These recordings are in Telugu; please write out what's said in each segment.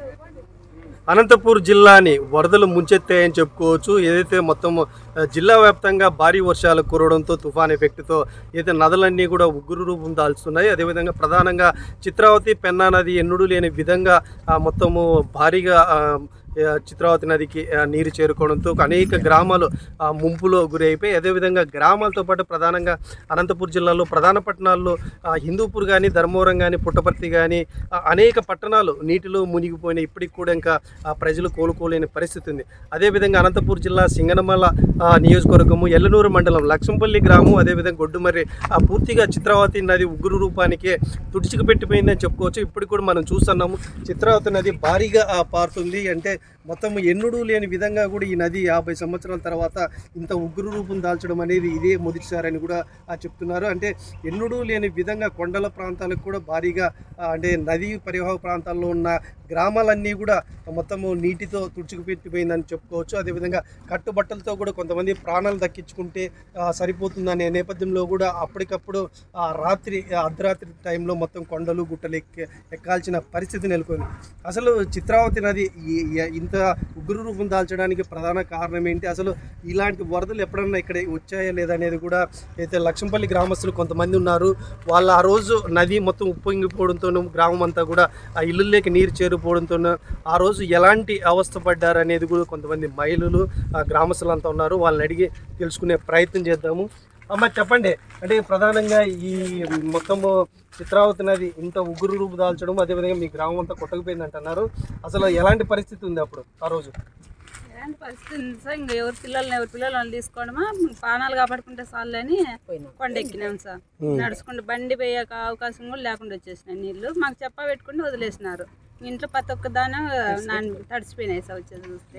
అనంతపూర్ జిల్లాని వరదలు ముంచెత్తాయని చెప్పుకోవచ్చు ఏదైతే మొత్తం ఆ, జిల్లా వ్యాప్తంగా భారీ వర్షాలు కురవడంతో తుఫాన్ ఎఫెక్ట్తో ఏదైతే నదులన్నీ కూడా ఉగ్రు రూపం దాల్చున్నాయి అదేవిధంగా ప్రధానంగా చిత్రావతి పెన్నా నది ఎన్నుడు లేని విధంగా ఆ, మొత్తము భారీగా ఆ, ఆ, చిత్రావతి నదికి ఆ, నీరు చేరుకోవడంతో అనేక గ్రామాలు ఆ, ముంపులో గురైపోయి అదేవిధంగా గ్రామాలతో పాటు ప్రధానంగా అనంతపూర్ జిల్లాలో ప్రధాన పట్టణాల్లో ఆ, హిందూపూర్ కానీ ధర్మవరం కానీ పుట్టపర్తి కానీ అనేక పట్టణాలు నీటిలో మునిగిపోయిన ఇప్పటికి కూడా ఇంకా ఆ, ప్రజలు కోలుకోలేని పరిస్థితి ఉంది అదేవిధంగా అనంతపూర్ జిల్లా సింగనమల ఆ, నియోజకవర్గము ఎల్లనూరు మండలం లక్ష్మంపల్లి గ్రామం అదేవిధంగా గొడ్డుమర్రి ఆ, పూర్తిగా చిత్రావతి నది ఉగ్రు రూపానికే తుడిచికి పెట్టిపోయిందని చెప్పుకోవచ్చు ఇప్పటికి కూడా మనం చూస్తున్నాము చిత్రావతి నది భారీగా ఆ, పారుతుంది అంటే మొత్తం ఎన్నుడు లేని విధంగా కూడా ఈ నది యాభై సంవత్సరాల తర్వాత ఇంత ఉగ్రు రూపం దాల్చడం అనేది ఇదే మొదటిసారని కూడా ఆ, చెప్తున్నారు అంటే ఎన్నుడు లేని విధంగా కొండల ప్రాంతాలకు కూడా భారీగా ఆ, అంటే నదీ పరివాహక ప్రాంతాల్లో ఉన్న గ్రామాలన్నీ కూడా మొత్తము నీటితో తుడుచుకుపెట్టిపోయిందని చెప్పుకోవచ్చు అదేవిధంగా కట్టుబట్టలతో కూడా కొంతమంది ప్రాణాలు దక్కించుకుంటే ఆ, సరిపోతుందనే నేపథ్యంలో కూడా అప్పటికప్పుడు ఆ రాత్రి ఆ అర్ధరాత్రి టైంలో మొత్తం కొండలు గుట్టలు ఎక్కి ఎక్కాల్సిన పరిస్థితి నెలకొంది అసలు చిత్రావతి నది ఈ- ఈ- ఇంత ఉగ్ర రూపం దాల్చడానికి ప్రధాన కారణం ఏంటి అసలు ఇలాంటి వరదలు ఎప్పుడన్నా ఇక్కడ వచ్చాయా లేదా అనేది కూడా అయితే లక్ష్మపల్లి గ్రామస్తులు కొంతమంది ఉన్నారు వాళ్ళు ఆ రోజు నది మొత్తం ఉప్పొంగిపోవడంతోనూ గ్రామం అంతా కూడా ఆ ఇల్లుల్లోకి నీరు చేరిపోవడంతోనూ ఆ రోజు ఎలాంటి అవస్థ పడ్డారు అనేది కూడా కొంతమంది మహిళలు ఆ గ్రామస్తులు అంతా ఉన్నారు వాళ్ళని అడిగి తెలుసుకునే ప్రయత్నం చేద్దాము అమ్మ చెప్పండి అంటే ప్రధానంగా ఈ మొత్తము చిత్రావతి నది ఇంత ఉగ్రు రూపు దాల్చడం అదేవిధంగా మీ గ్రామం అంతా కొట్టకపోయింది అంటున్నారు అసలు ఎలాంటి పరిస్థితి ఉంది అప్పుడు ఆ రోజు ఎలాంటి పరిస్థితి ఉంది సార్ ఇంకా ఎవరి పిల్లల్ని ఎవరి పిల్లలు వాళ్ళు తీసుకోవడమా ప్రాణాలు కాపాడుకుంటే చాలు అని కొండ ఎక్కినాం సార్ నడుచుకుంటూ బండి పోయాక అవకాశం కూడా లేకుండా వచ్చేసినాయి నీళ్లు మాకు చెప్ప పెట్టుకుంటూ వదిలేసినారు ఇంట్లో ప్రతి ఒక్క దాన నాన్ తడిసిపోయినాయి సార్ వచ్చేది చూస్తే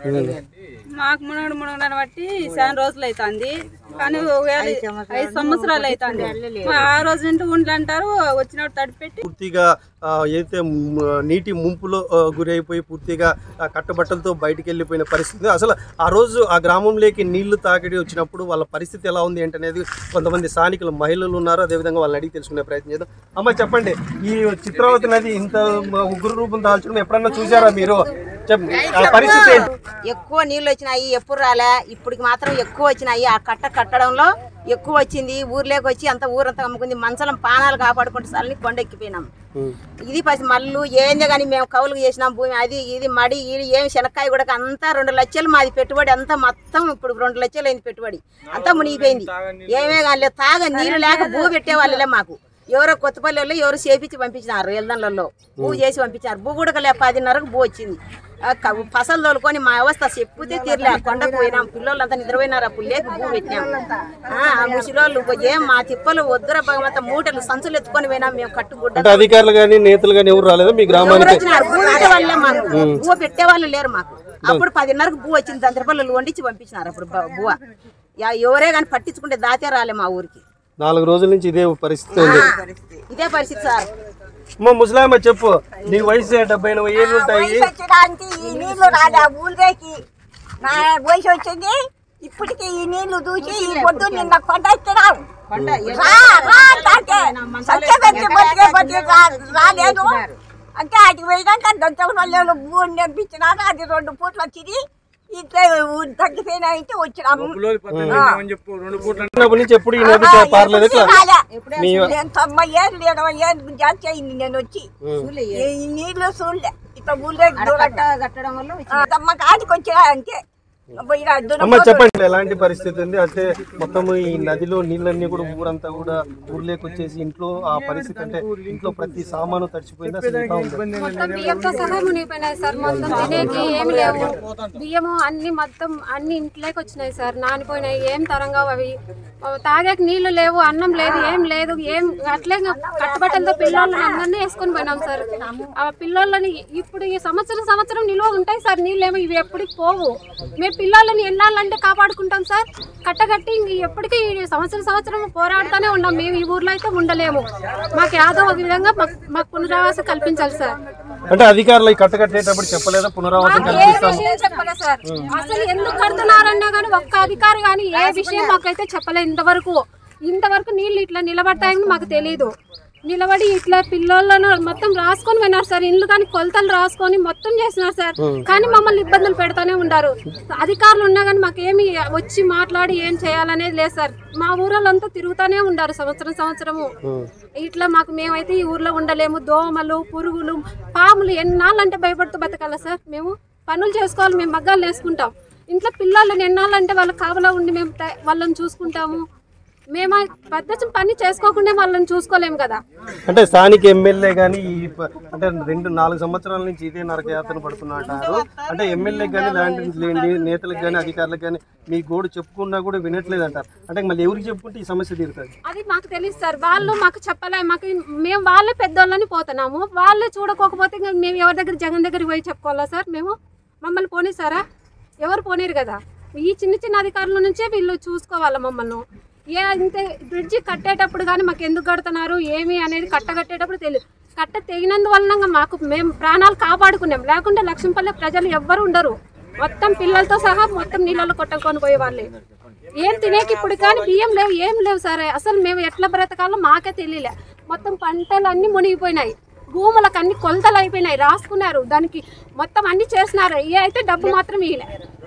మాకు మునగడు మునగడాన్ని బట్టి చాలా రోజులు అవుతుంది కానీ ఒకవేళ ఐదు సంవత్సరాలు అవుతుంది ఆ రోజు నుండి ఉండి అంటారు వచ్చినప్పుడు తడిపెట్టి పూర్తిగా ఆ, ఏదైతే మ్, నీటి ముంపులో ఆ, గురైపోయి పూర్తిగా ఆ, కట్టబట్టలతో బయటికి వెళ్ళిపోయిన పరిస్థితి అసలు ఆ రోజు ఆ గ్రామంలోకి నీళ్లు తాకిడి వచ్చినప్పుడు వాళ్ళ పరిస్థితి ఎలా ఉంది ఏంటనేది కొంతమంది స్థానికులు మహిళలు ఉన్నారు అదేవిధంగా వాళ్ళని అడిగి తెలుసుకునే ప్రయత్నం చేద్దాం అమ్మ చెప్పండి ఈ చిత్రావతి నది ఇంత మ, ఉగ్ర రూపం దాల్చడం ఎప్పుడన్నా చూసారా మీరు చెప్పండి ఆ పరిస్థితి ఏంటి ఎక్కువ నీళ్ళు వచ్చినాయి ఎప్పుడు రాలే ఇప్పటికి మాత్రం ఎక్కువ వచ్చినాయి ఆ కట్ట కట్టడంలో ఎక్కువ వచ్చింది ఊర్లోకి వచ్చి అంత ఊరంతా అమ్ముకుంది మంచలం పానాలు కాపాడుకుంటే సల్ని కొండ ఎక్కిపోయినాం ఇది పసి మళ్ళు ఏందే కానీ మేము కౌలుకు చేసినాం భూమి అది ఇది మడి ఇది ఏమి శనక్కాయ కూడా అంతా రెండు లక్షలు మాది పెట్టుబడి అంతా మొత్తం ఇప్పుడు రెండు లక్షలు అయింది పెట్టుబడి అంతా మునిగిపోయింది ఏమే కానీ తాగ నీళ్ళు లేక భూ పెట్టే వాళ్ళలే మాకు ఎవరో కొత్తపల్లి వాళ్ళు ఎవరు చేపించి పంపించినారు ఎల్దండ్లలో భూ చేసి పంపించారు భూ కూడా లే పదిన్నరకు భూ వచ్చింది ఆ క- పసలు తోలుకొని మా అవస్థ చెప్పుతే తీరలే కొండకు పోయినాం పిల్లలంతా నిద్రపోయినారు అప్పుడు లేక భూ పెట్టినాం ఆ, ఆ ముసిలోళ్ళు ఏం మా తిప్పలు వద్దుర భగవంత మూటలు సంచులు ఎత్తుకొని పోయినాం మేము కట్టుగుడ్డ అంటే అధికారులు కానీ నేతలు కానీ ఎవరు రాలేదా మీ ఎవరు గ్రామానికి వచ్చినారు భూ పెట్టే వాళ్ళే మాకు భూ పెట్టే వాళ్ళు లేరు మాకు అప్పుడు పదిన్నరకు భూ వచ్చింది దాని రూపాయలు వండించి పంపించినారు అప్పుడు బ- భూ యా- ఎవరే కానీ పట్టించుకుంటే దాతే రాలే మా ఊరికి నాలుగు రోజుల నుంచి ఇదే పరిస్థితి ఉంది ఇదే పరిస్థితి సార్ అమ్మ ముసలాయమ్మ చెప్పు నీ వయసు డెబ్బై ఎనభై ఏళ్ళు ఉంటాయి వయసు వచ్చడానికి ఈ నీళ్లు రాలే ఊళ్ళేకి నా వయసు వచ్చింది ఇప్పటికి ఈ నీళ్లు దూసి ఈ పొద్దు నిన్న కొండ ఎక్కినాం రా రా అంటే సత్య పెట్టి బతికే బతికే రా- రాలేదు అంటే అది పోయినాక దొంగ వాళ్ళు భూమి నింపించినాక అది రెండు పూట్లు వచ్చింది ఇట్లా తగ్గిపోయినాయంటే వచ్చినాము చిన్నప్పటి నుంచి ఎప్పుడు ఈ నది పారలేదు ఇట్లా రాలే. మీ నేను తొంభై ఏళ్ళు ఇరవై ఏళ్ళు జాతి అయింది నేను వచ్చి ఈ నీళ్లు చూడలే ఇట్లా ఊళ్ళోకి దూరంగా కట్టడం వల్ల ఆ, తమ్మ కాడికి వచ్చినా అంతే పోయినా అమ్మ చెప్పండి ఎలాంటి పరిస్థితి ఉంది అంటే మొత్తం ఈ నదిలో నీళ్ళన్నీ కూడా ఊరంతా కూడా ఊర్లోకి వచ్చేసి ఇంట్లో ఆ పరిస్థితి అంటే ఇంట్లో ప్రతి సామాను తడిచిపోయింది అసలు ఎలా ఉంది? మొత్తం బియ్యంతో సహా మునిగిపోయినాయి సార్ మొత్తం తినేకి ఏమి లేవు బియ్యము అన్ని మొత్తం అన్ని ఇంట్లోకి వచ్చినాయి సార్ నానిపోయినాయి ఏం తరంగా అవి తాగేకి నీళ్లు లేవు అన్నం లేదు ఏం లేదు ఏం అట్లే ఇంకా కట్టుబట్టలతో పిల్లల్ని అందరినీ వేసుకొని పోయినాం సార్ ఆ పిల్లలని ఇప్పుడు ఈ సంవత్సరం సంవత్సరం నిల్వ ఉంటాయి సార్ నీళ్ళు ఏమో ఇవి ఎప్పటికి పోవు మేము పిల్లలని ఎన్నాళ్ళంటే కాపాడుకుంటాం సార్ కట్టగట్టి ఇంక ఎప్పటికీ ఈ సంవత్సరం సంవత్సరం పోరాడుతూనే ఉన్నాం మేము ఈ ఊర్లో అయితే ఉండలేము మాకు యాదో ఒక విధంగా మాకు మాకు పునరావాసం కల్పించాలి సార్ అంటే అధికారులు ఈ కట్ట కట్టేటప్పుడు చెప్పలేదా పునరావాసం మాకు ఏ కల్పిస్తాం విషయం చెప్పలే సార్ అసలు ఎందుకు కడుతున్నారన్నా కానీ ఒక్క అధికారి కానీ ఏ విషయం మాకైతే చెప్పలే ఇంతవరకు ఇంతవరకు నీళ్ళు ఇట్లా నిలబడతాయని మాకు తెలియదు నిలబడి ఇట్లా పిల్లలను మొత్తం రాసుకొని పోయినారు సార్ ఇండ్లు కానీ కొలతలు రాసుకొని మొత్తం చేసినారు సార్ కానీ మమ్మల్ని ఇబ్బందులు పెడతానే ఉండారు అధికారులు ఉన్నా కానీ మాకేమి వచ్చి మాట్లాడి ఏం చేయాలనేది లేదు సార్ మా ఊరోళ్ళంతా తిరుగుతానే ఉండారు సంవత్సరం సంవత్సరము ఇట్లా మాకు మేమైతే ఈ ఊర్లో ఉండలేము దోమలు పురుగులు పాములు ఎన్నాళ్ళంటే భయపడుతూ బతకాలా సార్ మేము పనులు చేసుకోవాలి మేము మగ్గాలు వేసుకుంటాం ఇంట్లో పిల్లలు ఎన్నాళ్ళంటే వాళ్ళకి కావలా ఉండి మేము ట- వాళ్ళని చూసుకుంటాము మేము ఆ పద్ధతి పని చేసుకోకుండా వాళ్ళని చూసుకోలేము కదా అంటే స్థానిక ఎమ్మెల్యే కానీ ఈ ప- అంటే రెండు నాలుగు సంవత్సరాల నుంచి ఇదే నరకయాత్ర పడుతున్నా అంటారు అంటే ఎమ్మెల్యే కానీ లాంటి లేని నేతలకు కానీ అధికారులకు కానీ మీ గోడు చెప్పుకున్నా కూడా వినట్లేదు అంటారు అంటే మళ్ళీ ఎవరికి చెప్పుకుంటే ఈ సమస్య తీరుతుంది అది మాకు తెలుసు సార్ వాళ్ళు మాకు చెప్పలే మాకు మేము వాళ్ళే పెద్దోళ్ళని పోతున్నాము వాళ్ళే చూడకోకపోతే ఇంకా మేము ఎవరి దగ్గర జగన్ దగ్గరికి పోయి చెప్పుకోవాలా సార్ మేము మమ్మల్ని పోనీసారా ఎవరు పోనీరు కదా ఈ చిన్న చిన్న అధికారుల నుంచే వీళ్ళు చూసుకోవాలా మమ్మల్ని ఏ అంతే బ్రిడ్జి కట్టేటప్పుడు కానీ మాకు ఎందుకు కడుతున్నారు ఏమి అనేది కట్ట కట్టేటప్పుడు తెలియదు కట్ట తెగినందువలన మాకు మేము ప్రాణాలు కాపాడుకున్నాం లేకుంటే లక్ష్మీపల్లి ప్రజలు ఎవ్వరు ఉండరు మొత్తం పిల్లలతో సహా మొత్తం నీళ్ళలో కొట్టుకొని పోయే వాళ్ళే ఏం తినేకి ఇప్పుడు కానీ బియ్యం లేవు ఏం లేవు సరే అసలు మేము ఎట్లా బ్రతకాలో మాకే తెలియలే మొత్తం పంటలు అన్ని మునిగిపోయినాయి భూములకు అన్ని కొలతలు అయిపోయినాయి రాసుకున్నారు దానికి మొత్తం అన్ని చేసినారు ఏ అయితే డబ్బు మాత్రం ఇయ్యలే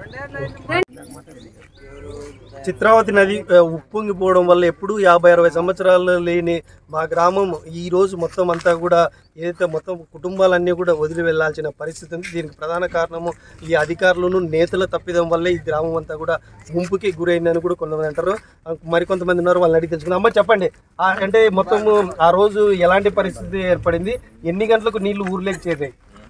చిత్రావతి నది ఆ, ఉప్పొంగిపోవడం వల్ల ఎప్పుడూ యాభై అరవై సంవత్సరాలు లేని మా గ్రామం ఈ రోజు మొత్తం అంతా కూడా ఏదైతే మొత్తం కుటుంబాలన్నీ కూడా వదిలి వెళ్ళాల్సిన పరిస్థితి ఉంది దీనికి ప్రధాన కారణము ఈ అధికారులను నేతల తప్పిదం వల్లే ఈ గ్రామం అంతా కూడా ముంపుకి గురైందని కూడా కొంతమంది అంటారు ఆ, మరికొంతమంది ఉన్నారు వాళ్ళని అడిగి తెలుసుకుందాం అమ్మ చెప్పండి ఆ, అంటే మొత్తం ఆ రోజు ఎలాంటి పరిస్థితి ఏర్పడింది ఎన్ని గంటలకు నీళ్లు ఊర్లోకి చేరాయి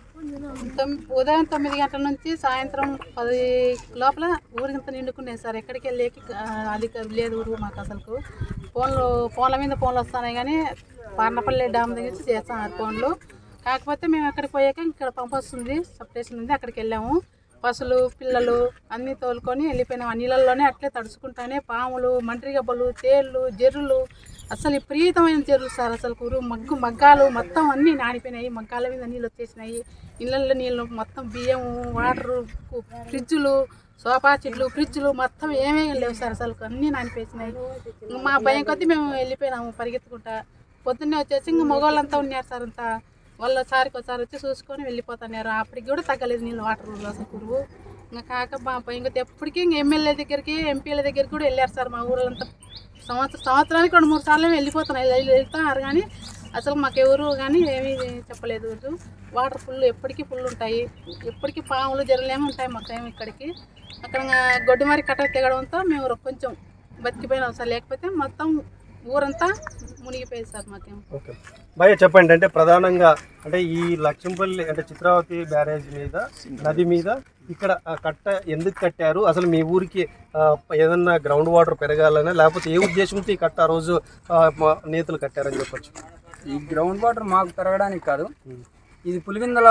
తొమ్- ఉదయం తొమ్మిది గంటల నుంచి సాయంత్రం పది లోపల ఊరికంతా నిండుకున్నాయి సార్ ఎక్కడికి వెళ్ళేకి ఆ, అది క- లేదు ఊరు మాకు అసలు ఫోన్లు ఫోన్ల మీద ఫోన్లు వస్తున్నాయి కానీ పార్నపల్లి డ్యామ్ దగ్గర నుంచి చేస్తాం ఫోన్లు కాకపోతే మేము అక్కడికి పోయాక ఇక్కడ పంప్ వస్తుంది సబ్స్టేషన్ ఉంది అక్కడికి వెళ్ళాము పసులు పిల్లలు అన్నీ తోలుకొని వెళ్ళిపోయినాం ఆ నీళ్ళల్లోనే అట్లే తడుచుకుంటానే పాములు మంట్రి గబ్బలు తేళ్ళు జర్రులు అసలు విపరీతమైన జర్రులు సార్ అసలు కురు మగ్గు మగ్గాలు మొత్తం అన్నీ నానిపోయినాయి మగ్గాల మీద నీళ్ళు వచ్చేసినాయి ఇళ్ళల్లో నీళ్ళు మొత్తం బియ్యం వాటరు ఫ్రిడ్జులు సోఫా చెట్లు ఫ్రిడ్జ్లు మొత్తం ఏమేమి లేవు సార్ అసలు అన్నీ నానిపేసినాయి ఇంక మా భయం కొద్దీ మేము వెళ్ళిపోయినాము పరిగెత్తుకుంటా పొద్దున్నే వచ్చేసి ఇంక మగవాళ్ళంతా ఉన్నారు సార్ అంతా వాళ్ళ సారికి ఒకసారి వచ్చి చూసుకొని వెళ్ళిపోతున్నారు అప్పటికి కూడా తగ్గలేదు నీళ్ళు వాటర్ అసలు కురువు ఇంకా కాక మా భయం కొద్దీ ఎప్పటికీ ఇంక ఎమ్మెల్యే దగ్గరికి ఎంపీల దగ్గరికి కూడా వెళ్ళారు సార్ మా ఊళ్ళంతా సంవత్సరం సంవత్సరానికి రెండు మూడు సార్లు వెళ్ళిపోతున్నాయి వెళ్- వెళ్తున్నారు కానీ అసలు మాకు ఎవరు కానీ ఏమీ చెప్పలేదు వీళ్ళు. వాటర్ ఫుల్ ఎప్పటికీ ఫుల్ ఉంటాయి ఎప్పటికీ పాములు జరలేమి ఉంటాయి మాకు ఏమి ఇక్కడికి అక్కడ ఇంకా గొడ్డు మరి కట్ట తెగడంతో మేము కొంచెం బతికిపోయినాం సార్ లేకపోతే మొత్తం ఊరంతా మునిగిపోయింది సార్ మాకేం ఓకే భయ చెప్పండి అంటే ప్రధానంగా అంటే ఈ లక్ష్మపల్లి అంటే చిత్రావతి బ్యారేజ్ మీద నది మీద ఇక్కడ ఆ కట్ట ఎందుకు కట్టారు అసలు మీ ఊరికి ఆ, ఏదన్నా గ్రౌండ్ వాటర్ పెరగాలనా లేకపోతే ఏ ఉద్దేశంతో ఈ కట్ట ఆ రోజు ఆ, మా నేతలు కట్టారని చెప్పొచ్చు ఈ గ్రౌండ్ వాటర్ మాకు పెరగడానికి కాదు ఇది పులివిందల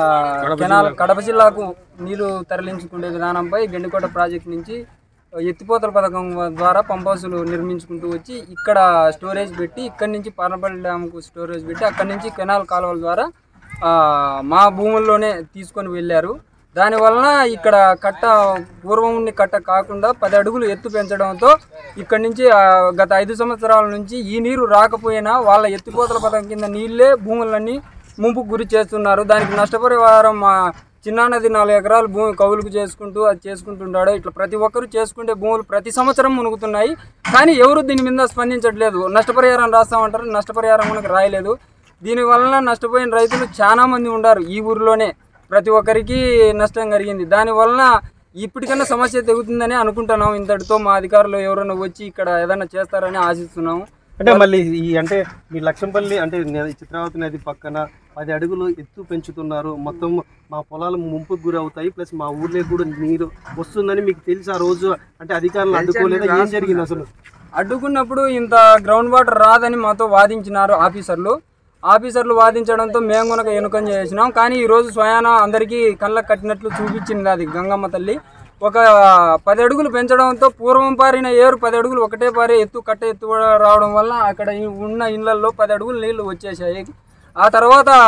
కెనాల్ కడప జిల్లాకు నీరు తరలించుకునే విధానంపై గెండికోట ప్రాజెక్ట్ నుంచి ఎత్తిపోతల పథకం ద్వారా పంప్ హౌసులు నిర్మించుకుంటూ వచ్చి ఇక్కడ స్టోరేజ్ పెట్టి ఇక్కడి నుంచి పార్నపల్లి డ్యామ్కు స్టోరేజ్ పెట్టి అక్కడి నుంచి కెనాల్ కాలువల ద్వారా ఆ, మా భూముల్లోనే తీసుకొని వెళ్ళారు దానివలన ఇక్కడ కట్ట పూర్వం ఉండి కట్ట కాకుండా పది అడుగులు ఎత్తు పెంచడంతో ఇక్కడి నుంచి ఆ, గత ఐదు సంవత్సరాల నుంచి ఈ నీరు రాకపోయినా వాళ్ళ ఎత్తిపోతల పథకం కింద నీళ్ళే భూములన్నీ ముంపుకు గురి చేస్తున్నారు దానికి నష్టపరిహారం మా చిన్నానది నాలుగు ఎకరాలు భూమి కౌలుకు చేసుకుంటూ అది చేసుకుంటుంటాడు ఇట్లా ప్రతి ఒక్కరూ చేసుకుంటే భూములు ప్రతి సంవత్సరం మునుగుతున్నాయి కానీ ఎవరు దీని మీద స్పందించట్లేదు నష్టపరిహారం రాస్తామంటారు నష్టపరిహారం మనకు రాయలేదు దీని వలన నష్టపోయిన రైతులు చాలా మంది ఉన్నారు ఈ ఊరిలోనే ప్రతి ఒక్కరికి నష్టం కలిగింది దాని వలన ఇప్పటికన్నా సమస్య తెగుతుందని అనుకుంటున్నాం ఇంతటితో మా అధికారులు ఎవరైనా వచ్చి ఇక్కడ ఏదైనా చేస్తారని ఆశిస్తున్నాము అంటే మళ్ళీ ఈ అంటే మీ లక్ష్మపల్లి అంటే నే- చిత్రావతి నది పక్కన పది అడుగులు ఎత్తు పెంచుతున్నారు మొత్తం మా పొలాలు ముంపుకు గురి అవుతాయి ప్లస్ మా ఊర్లో కూడా నీరు వస్తుందని మీకు తెలిసి ఆ రోజు అంటే అధికారులు అడ్డుకోలేదా ఏం జరిగింది అసలు అడ్డుకున్నప్పుడు ఇంత గ్రౌండ్ వాటర్ రాదని మాతో వాదించినారు ఆఫీసర్లు ఆఫీసర్లు వాదించడంతో మేము కనుక ఎన్నుకం చేసినాం కానీ ఈరోజు స్వయాన అందరికీ కళ్ళకు కట్టినట్లు చూపించింది అది గంగమ్మ తల్లి ఒక పది అడుగులు పెంచడంతో పూర్వం పారిన ఏరు పది అడుగులు ఒకటే పారే ఎత్తు కట్ట ఎత్తు రావడం వల్ల అక్కడ ఈ ఉన్న ఇళ్లలో పది అడుగులు నీళ్లు వచ్చేసాయి ఆ తర్వాత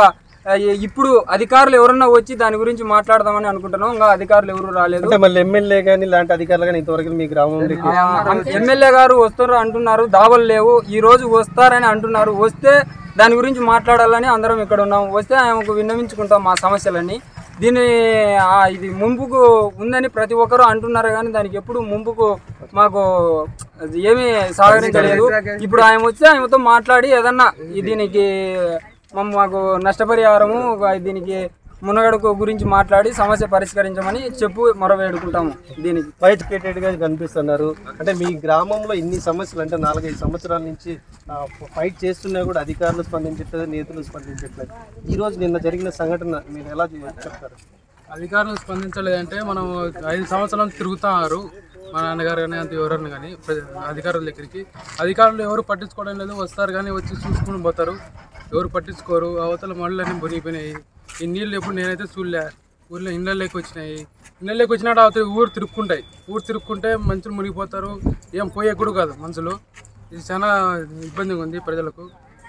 ఆ, ఈ- ఇప్పుడు అధికారులు ఎవరన్నా వచ్చి దాని గురించి మాట్లాడదామని అనుకుంటున్నాం ఇంకా అధికారులు ఎవరు రాలేదు అంటే మళ్ళీ ఎమ్మెల్యే కానీ ఇలాంటి అధికారులు కానీ ఇంతవరకు మీ గ్రామంలోకి ఎమ్మెల్యే గారు వస్తారు అంటున్నారు దావలు లేవు ఈ రోజు వస్తారని అంటున్నారు వస్తే దాని గురించి మాట్లాడాలని అందరం ఇక్కడ ఉన్నాం వస్తే ఆమెకు విన్నవించుకుంటాం మా సమస్యలన్నీ దీని ఆ, ఇది ముంపుకు ఉందని ప్రతి ఒక్కరూ అంటున్నారు కానీ దానికి ఎప్పుడు ముంపుకు మాకు అది ఏమీ సహకరించలేదు ఇప్పుడు ఆయన వచ్చి ఆయనతో మాట్లాడి ఏదన్నా ఈ దీనికి మా- మాకు నష్టపరిహారము దీనికి మునగడుకు గురించి మాట్లాడి సమస్య పరిష్కరించమని చెప్పు మొరవేడుకుంటాము దీనికి ఫైట్ క్రియేటెడ్ గా కనిపిస్తున్నారు అంటే మీ గ్రామంలో ఇన్ని సమస్యలు అంటే నాలుగైదు సంవత్సరాల నుంచి ఆ, ఫైట్ చేస్తున్నా కూడా అధికారులు స్పందించట్లేదు నేతలు స్పందించట్లేదు ఈ రోజు నిన్న జరిగిన సంఘటన మీరు ఎలా చే- చెప్తారు అధికారులు స్పందించలేదంటే మనం ఐదు సంవత్సరాల నుంచి తిరుగుతున్నారు మా నాన్నగారు కానీ అంత ఎవరన్నా కానీ ప్ర- అధికారుల దగ్గరికి అధికారులు ఎవరు పట్టించుకోవడం లేదు వస్తారు కానీ వచ్చి చూసుకుని పోతారు ఎవరు పట్టించుకోరు అవతల మళ్ళీ మునిగిపోయినాయి ఈ నీళ్ళు ఎప్పుడు నేనైతే చూడలే ఊర్లో ఇళ్ళలోకి వచ్చినాయి ఇళ్ళలోకి వచ్చినట్టు అవతల ఊరు తిరుక్కుంటాయి ఊరు తిరుక్కుంటే మనుషులు మునిగిపోతారు ఏం పోయే కూడా కాదు మనుషులు ఇది చాలా ఇబ్బందిగా ఉంది ప్రజలకు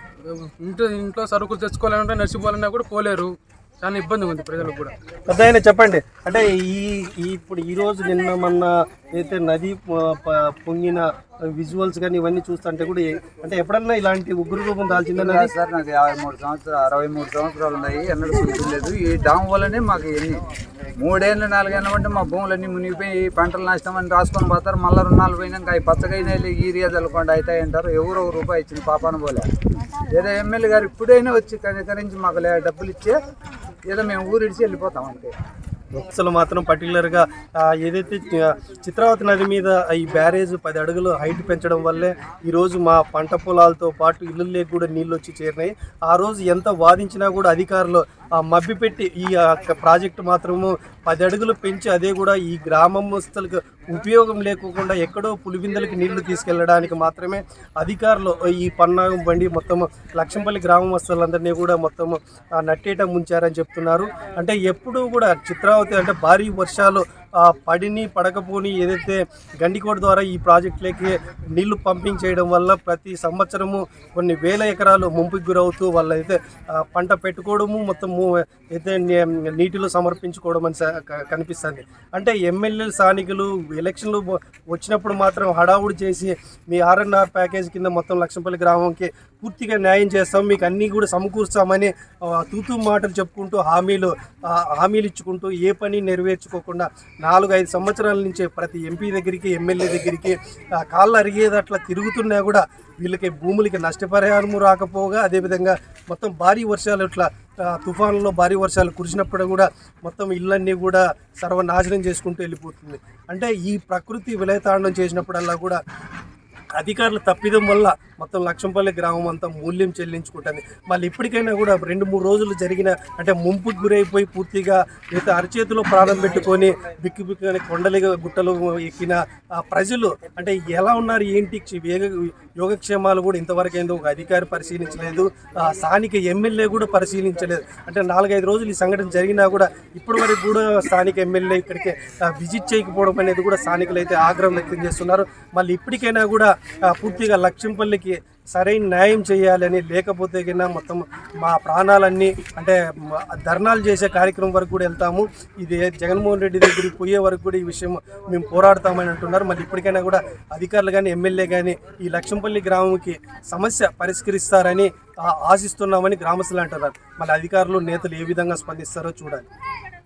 ఇంట్లో ఇంట్లో సరుకులు తెచ్చుకోవాలంటే నడిచిపోవాలన్నా కూడా పోలేరు చాలా ఇబ్బందిగా ఉంది ప్రజలకు కూడా పెద్ద ఆయన చెప్పండి అంటే ఈ ఈ ఇప్పుడు ఈ రోజు నిన్న మొన్న అయితే నది ప- ప- పొంగిన విజువల్స్ కానీ ఇవన్నీ చూస్తుంటే కూడా ఏ- అంటే ఎప్పుడన్నా ఇలాంటి ఉగ్ర రూపం దాల్చిందా నది సార్ నాకు యాభై మూడు సంవత్సరాలు అరవై మూడు సంవత్సరాలు ఉన్నాయి ఎన్నడూ లేదు ఈ డామ్ వల్లనే మాకు ఎన్ని మూడేళ్ళు నాలుగేళ్ళ అంటే మా భూములన్నీ మునిగిపోయి పంటలు నష్టం అని రాసుకొని పోతారు మళ్ళీ రుణాలు పోయినాక అవి పచ్చగైన ఈరియా చల్లకుండా అవుతాయి అంటారు ఎవరో ఒక రూపాయి ఇచ్చిన పాపాన పోలే ఏదో ఎమ్మెల్యే గారు ఇప్పుడైనా వచ్చి కనికరించి మాకు లే- డబ్బులు ఇచ్చే ఏదో మేము ఊరు ఇడిచి వెళ్ళిపోతాం అంతే అసలు మాత్రం పర్టికులర్గా ఏదైతే ఆ, చిత్రావతి నది మీద ఈ బ్యారేజ్ పది అడుగులు హైట్ పెంచడం వల్లే ఈరోజు మా పంట పొలాలతో పాటు ఇళ్ళకి కూడా నీళ్ళు వచ్చి చేరినాయి ఆ రోజు ఎంత వాదించినా కూడా అధికారులు ఆ, మభ్యపెట్టి ఈ ఆ, క- ప్రాజెక్టు మాత్రము పది అడుగులు పెంచి అదే కూడా ఈ గ్రామస్తులకు ఉపయోగం లేకోకుండా ఎక్కడో పులిబిందలకి నీళ్లు తీసుకెళ్ళడానికి మాత్రమే అధికారులు ఈ పన్నాగం బండి మొత్తం లక్షంపల్లి గ్రామస్తులందరినీ కూడా మొత్తం ఆ, నట్టేట ముంచారని చెప్తున్నారు అంటే ఎప్పుడూ కూడా చిత్రావతి అంటే భారీ వర్షాలు ఆ, పడిని పడకపోని ఏదైతే గండికోట ద్వారా ఈ ప్రాజెక్టులకి నీళ్లు పంపింగ్ చేయడం వల్ల ప్రతి సంవత్సరము కొన్ని వేల ఎకరాలు ముంపుకి గురవుతూ వాళ్ళైతే ఆ, పంట పెట్టుకోవడము మొత్తం ము- అయితే నీ- నీటిలో సమర్పించుకోవడం అని స- క- కనిపిస్తుంది అంటే ఎమ్మెల్యే స్థానికులు ఎలక్షన్లు వ- వచ్చినప్పుడు మాత్రం హడావుడి చేసి మీ ఆర్ఎన్ఆర్ ప్యాకేజ్ కింద మొత్తం లక్షంపల్లి గ్రామంకి పూర్తిగా న్యాయం చేస్తాం మీకు అన్నీ కూడా సమకూర్చామని ఆ, తూతూ మాటలు చెప్పుకుంటూ హామీలు ఆ, హామీలు ఇచ్చుకుంటూ ఏ పని నెరవేర్చుకోకుండా నాలుగు ఐదు సంవత్సరాల నుంచి ప్రతి ఎంపీ దగ్గరికి ఎమ్మెల్యే దగ్గరికి ఆ, కాళ్ళు అరిగేదట్లా తిరుగుతున్నా కూడా వీళ్ళకి భూములకి నష్టపరిహారము రాకపోగా అదేవిధంగా మొత్తం భారీ వర్షాలు ఇట్లా ఆ, తుఫాన్లో భారీ వర్షాలు కురిసినప్పుడు కూడా మొత్తం ఇళ్ళన్నీ కూడా సర్వనాశనం చేసుకుంటూ వెళ్ళిపోతుంది అంటే ఈ ప్రకృతి విలయతాండం చేసినప్పుడల్లా కూడా అధికారుల తప్పిదం వల్ల మొత్తం లక్షంపల్లి గ్రామం అంతా మూల్యం చెల్లించుకుంటుంది మళ్ళీ ఇప్పటికైనా కూడా రెండు మూడు రోజులు జరిగిన అంటే ముంపుకు గురైపోయి పూర్తిగా అయితే అరచేతిలో ప్రాణం పెట్టుకొని బిక్కి బిక్కి కొండలి గుట్టలు ఎక్కిన ఆ ప్రజలు అంటే ఎలా ఉన్నారు ఏంటి క్ష- వేగ యోగక్షేమాలు కూడా ఇంతవరకు ఏందో ఒక అధికారి పరిశీలించలేదు ఆ స్థానిక ఎమ్మెల్యే కూడా పరిశీలించలేదు అంటే నాలుగైదు రోజులు ఈ సంఘటన జరిగినా కూడా ఇప్పటి వరకు కూడా స్థానిక ఎమ్మెల్యే ఇక్కడికి ఆ, విజిట్ చేయకపోవడం అనేది కూడా స్థానికులు అయితే ఆగ్రహం వ్యక్తం చేస్తున్నారు మళ్ళీ ఇప్పటికైనా కూడా ఆ, పూర్తిగా లక్ష్యంపల్లికి సరైన న్యాయం చేయాలని లేకపోతే కింద మొత్తం మా ప్రాణాలన్నీ అంటే మ- ధర్నాలు చేసే కార్యక్రమం వరకు కూడా వెళ్తాము ఇది జగన్మోహన్ రెడ్డి దగ్గరికి పోయే వరకు కూడా ఈ విషయం మేము పోరాడతామని అంటున్నారు మళ్ళీ ఇప్పటికైనా కూడా అధికారులు కానీ ఎమ్మెల్యే కానీ ఈ లక్ష్మంపల్లి గ్రామంకి సమస్య పరిష్కరిస్తారని ఆ, ఆశిస్తున్నామని గ్రామస్తులు అంటున్నారు మళ్ళీ అధికారులు నేతలు ఏ విధంగా స్పందిస్తారో చూడాలి